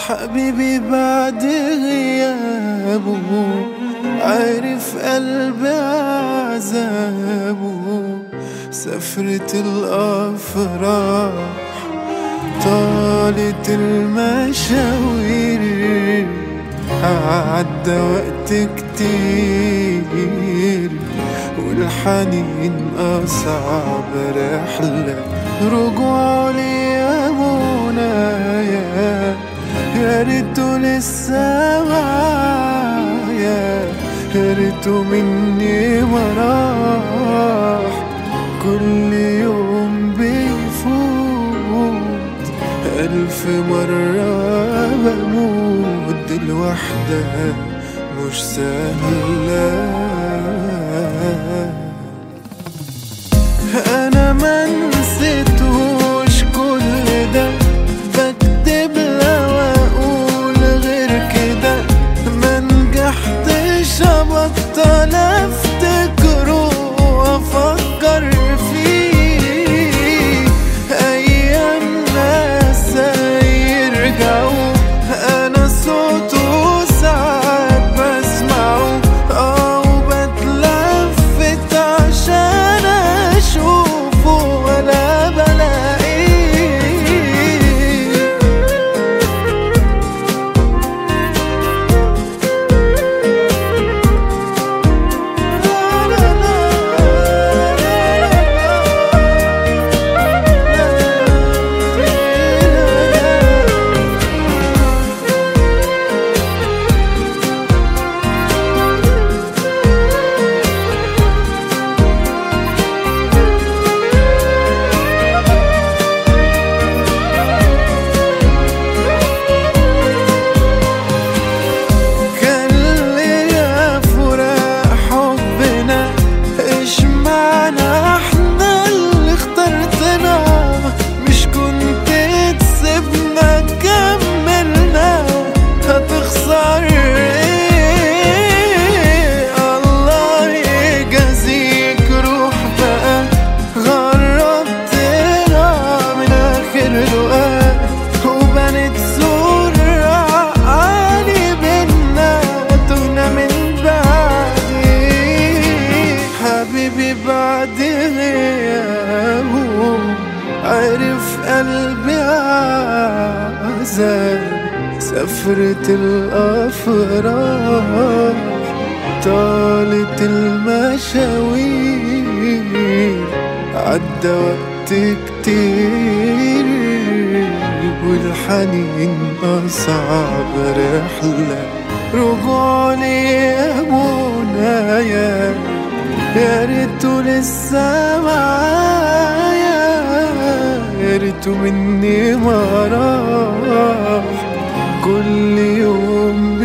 حبيبي بعد غيابه عارف قلبي عذابه سفرة الأفراح طالت المشاوير عدى وقت كتير والحنين أصعب رحلة رجوع لي يا منايا يا ريته لسه معايا يا ريته مني ما راح كل يوم بيفوت ألف مرة بموت الوحدة مش سهلة أنا ما نسيتهوش كل ده بكتب لو أقول غير كده ما نجحتش أبطل أفتكره وأفكر فيه أيام ناس يرجعوا أنا صوته ساعات بسمعه أو بتلفت عشان أشوفه ولا بلاقيه كان ليا فراق حبنا ايش معنى احنا اللي اخترتنا مش كنت تسيبنا كملنا هتخسر ايه الله يجازيك روح بقى غربتنا من اخر لقاء وبنت صورة عالي بينا تهنا من بعدي حبيبي بعد غيابه عرف قلبي عذاب سفرة الأفراح طالت المشاوير عدى وقت كتير والحنين أصعب رحلة رجوع لي يا منايا يا ريته لسه معايا يا ريته مني ما راح كل يوم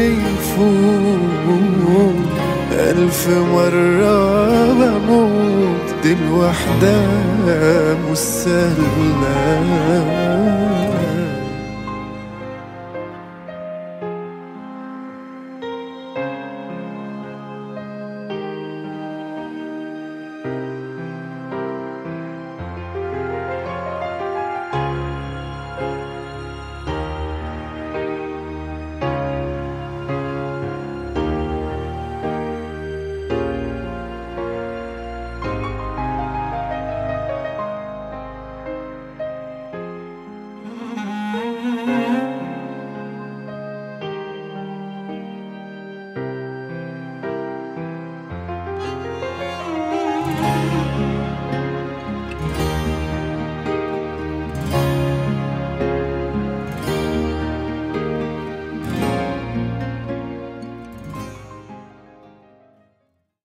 بيفوت ألف مرة بموت دي الوحدة مش سهلة